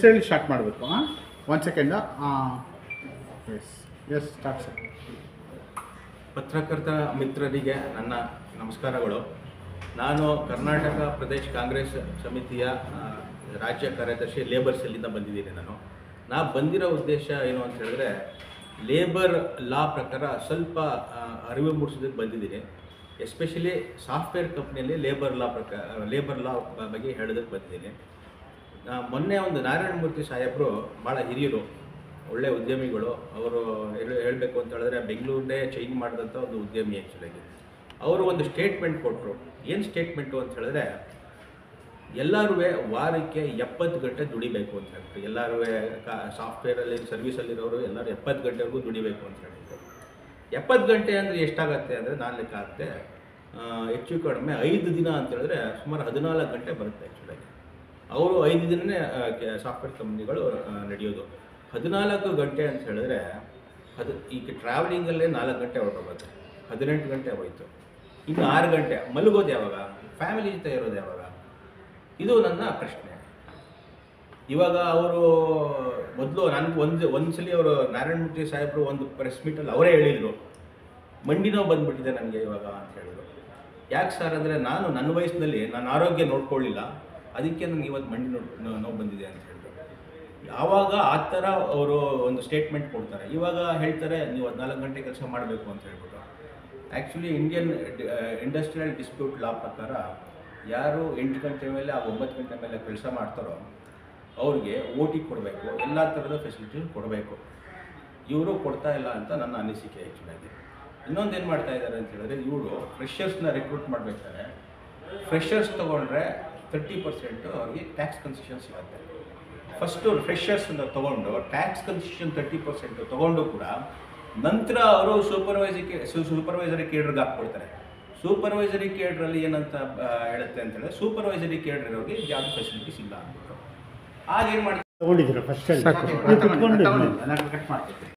ಹೇಳಿ ಸ್ಟಾರ್ಟ್ ಮಾಡಬೇಕು ಹಾಂ ಒನ್ ಸೆಕೆಂಡ ಹಾಂ ಎಸ್ ಎಸ್ ಸ್ಟಾರ್ಟ್ ಸರ್ ಪತ್ರಕರ್ತ ಮಿತ್ರರಿಗೆ ನನ್ನ ನಮಸ್ಕಾರಗಳು ನಾನು ಕರ್ನಾಟಕ ಪ್ರದೇಶ್ ಕಾಂಗ್ರೆಸ್ ಸಮಿತಿಯ ಆ, ರಾಜ್ಯ ಕಾರ್ಯದರ್ಶಿ ಲೇಬರ್ ಸೆಲ್ಲಿಂದ ಬಂದಿದ್ದೀನಿ ನಾನು ನಾ ಬಂದಿರೋ ಉದ್ದೇಶ ಏನು ಅಂತ ಹೇಳಿದ್ರೆ ಲೇಬರ್ ಲಾ ಪ್ರಕಾರ ಸ್ವಲ್ಪ ಆ, ಅರಿವು ಮೂಡಿಸೋದಕ್ಕೆ ಬಂದಿದ್ದೀನಿ ಎಸ್ಪೆಷಲಿ ಸಾಫ್ಟ್ವೇರ್ ಕಂಪ್ನಿಯಲ್ಲಿ ಲೇಬರ್ ಲಾ ಪ್ರಕಾರ ಲೇಬರ್ ಲಾ ಬಗ್ಗೆ ಹೇಳೋದಕ್ಕೆ ಬಂದಿದ್ದೀನಿ ನಾ ಮೊನ್ನೆ ಒಂದು ನಾರಾಯಣ ಮೂರ್ತಿ ಸಾಹೇಬರು ಭಾಳ ಹಿರಿಯರು ಒಳ್ಳೆ ಉದ್ಯಮಿಗಳು ಅವರು ಹೇಳ ಹೇಳಬೇಕು ಅಂತ ಹೇಳಿದ್ರೆ ಬೆಂಗಳೂರನ್ನೇ ಚೇಂಜ್ ಮಾಡಿದಂಥ ಒಂದು ಉದ್ಯಮಿ ಆ್ಯಕ್ಚುಲಾಗಿ ಅವರು ಒಂದು ಸ್ಟೇಟ್ಮೆಂಟ್ ಕೊಟ್ಟರು ಏನು ಸ್ಟೇಟ್ಮೆಂಟು ಅಂತ ಹೇಳಿದ್ರೆ ಎಲ್ಲರೂ ವಾರಕ್ಕೆ ಎಪ್ಪತ್ತು ಗಂಟೆ ದುಡಿಬೇಕು ಅಂತ ಹೇಳ್ತಾರೆ ಎಲ್ಲರೂ ಕಾ ಸಾಫ್ಟ್ವೇರಲ್ಲಿ ಸರ್ವಿಸಲ್ಲಿರೋರು ಎಲ್ಲರೂ ಎಪ್ಪತ್ತು ಗಂಟೆವರೆಗೂ ದುಡಿಬೇಕು ಅಂತ ಹೇಳಿದ್ರು ಎಪ್ಪತ್ತು ಗಂಟೆ ಅಂದರೆ ಎಷ್ಟಾಗತ್ತೆ ಅಂದರೆ ನಾನು ಲೆಕ್ಕ ಆಗುತ್ತೆ ಆ, ಹೆಚ್ಚು ಕಡಿಮೆ ಐದು ದಿನ ಅಂತ ಹೇಳಿದ್ರೆ ಸುಮಾರು ಹದಿನಾಲ್ಕು ಗಂಟೆ ಬರುತ್ತೆ ಆ್ಯಕ್ಚುಲಾಗಿ ಅವರು ಐದು ದಿನನೇ ಸಾಫ್ಟ್ವೇರ್ ಕಂಪ್ನಿಗಳು ನಡೆಯೋದು ಹದಿನಾಲ್ಕು ಗಂಟೆ ಅಂತ ಹೇಳಿದ್ರೆ ಅದು ಈಗ ಟ್ರಾವೆಲಿಂಗಲ್ಲೇ ನಾಲ್ಕು ಗಂಟೆ ಹೊರಟೋಗುತ್ತೆ ಹದಿನೆಂಟು ಗಂಟೆ ಹೋಯ್ತು ಇನ್ನು ಆರು ಗಂಟೆ ಮಲಗೋದು ಯಾವಾಗ ಫ್ಯಾಮಿಲಿ ಜೊತೆ ಇರೋದು ಯಾವಾಗ ಇದು ನನ್ನ ಪ್ರಶ್ನೆ ಇವಾಗ ಅವರು ಮೊದಲು ನನಗೆ ಒಂದು ಒಂದ್ಸಲಿ ಅವರು ನಾರಾಯಣ ಮೂರ್ತಿ ಸಾಹೇಬರು ಒಂದು ಪ್ರೆಸ್ ಮೀಟಲ್ಲಿ ಅವರೇ ಹೇಳಿದರು ಮಂಡಿ ನೋವು ಬಂದ್ಬಿಟ್ಟಿದೆ ನನಗೆ ಇವಾಗ ಅಂತ ಹೇಳಿದ್ರು ಯಾಕೆ ಸರ್ ಅಂದರೆ ನಾನು ನನ್ನ ವಯಸ್ಸಿನಲ್ಲಿ ನನ್ನ ಆರೋಗ್ಯ ನೋಡ್ಕೊಳ್ಳಿಲ್ಲ ಅದಕ್ಕೆ ನನಗೆ ಇವತ್ತು ಮಂಡಿ ನೋವು ನೋವು ಬಂದಿದೆ ಅಂತ ಹೇಳಿದ್ರು ಯಾವಾಗ ಆ ಥರ ಅವರು ಒಂದು ಸ್ಟೇಟ್ಮೆಂಟ್ ಕೊಡ್ತಾರೆ ಇವಾಗ ಹೇಳ್ತಾರೆ ನೀವು ಹದಿನಾಲ್ಕು ಗಂಟೆ ಕೆಲಸ ಮಾಡಬೇಕು ಅಂತ ಹೇಳ್ಬಿಟ್ಟು actually Indian industrial dispute law ಪ್ರಕಾರ ಯಾರು ಎಂಟು ಗಂಟೆ ಮೇಲೆ ಆ ಒಂಬತ್ತು ಗಂಟೆ ಮೇಲೆ ಕೆಲಸ ಮಾಡ್ತಾರೋ ಅವ್ರಿಗೆ ಓ ಟಿ ಕೊಡಬೇಕು ಎಲ್ಲ ಥರದ ಫೆಸಿಲಿಟಿ ಕೊಡಬೇಕು ಇವರು ಕೊಡ್ತಾ ಇಲ್ಲ ಅಂತ ನನ್ನ ಅನಿಸಿಕೆ ಆ್ಯಕ್ಚುಲಾಗಿ ಇನ್ನೊಂದು ಏನು ಮಾಡ್ತಾ ಇದ್ದಾರೆ ಅಂತ ಹೇಳಿದ್ರೆ ಇವರು ಫ್ರೆಷರ್ಸ್ನ ರಿಕ್ರೂಟ್ ಮಾಡಬೇಕಾದ್ರೆ ಫ್ರೆಷರ್ಸ್ ತೊಗೊಂಡ್ರೆ ತರ್ಟಿ ಪರ್ಸೆಂಟು ಅವ್ರಿಗೆ ಟ್ಯಾಕ್ಸ್ ಕನ್ಸೆಷನ್ ಸಿಗುತ್ತೆ ಫಸ್ಟು ಫ್ರೆಷರ್ಸ್ನ ತೊಗೊಂಡು ಟ್ಯಾಕ್ಸ್ ಕನ್ಸೆಷನ್ ತರ್ಟಿ ಪರ್ಸೆಂಟು ತೊಗೊಂಡು ಕೂಡ ನಂತರ ಅವರು ಸೂಪರ್ವೈಸರಿ ಸೂಪರ್ವೈಸರಿ ಕೇಡ್ರಿಗೆ ಹಾಕ್ಕೊಡ್ತಾರೆ ಸೂಪರ್ವೈಸರಿ ಕೇಡ್ರಲ್ಲಿ ಏನಂತ ಆ, ಹೇಳುತ್ತೆ ಅಂತ ಹೇಳಿದ್ರೆ ಸೂಪರ್ವೈಸರಿ ಕೇಡ್ರ್ ಇರೋರಿಗೆ ಜಾಬ್ ಫೆಸಿಲಿಟೀಸ್ ಇಲ್ಲ ಅಂದ್ಬಿಟ್ಟು ಆಗೇನು ಮಾಡಿ ತಗೊಂಡಿದ್ದೀರಾ ಫಸ್ಟ್ ಹೇಳಿ ಸಾಕು. ನೀವು ಕುತ್ಕೊಂಡು ನಾನು ಕಟ್ ಮಾಡ್ತೀನಿ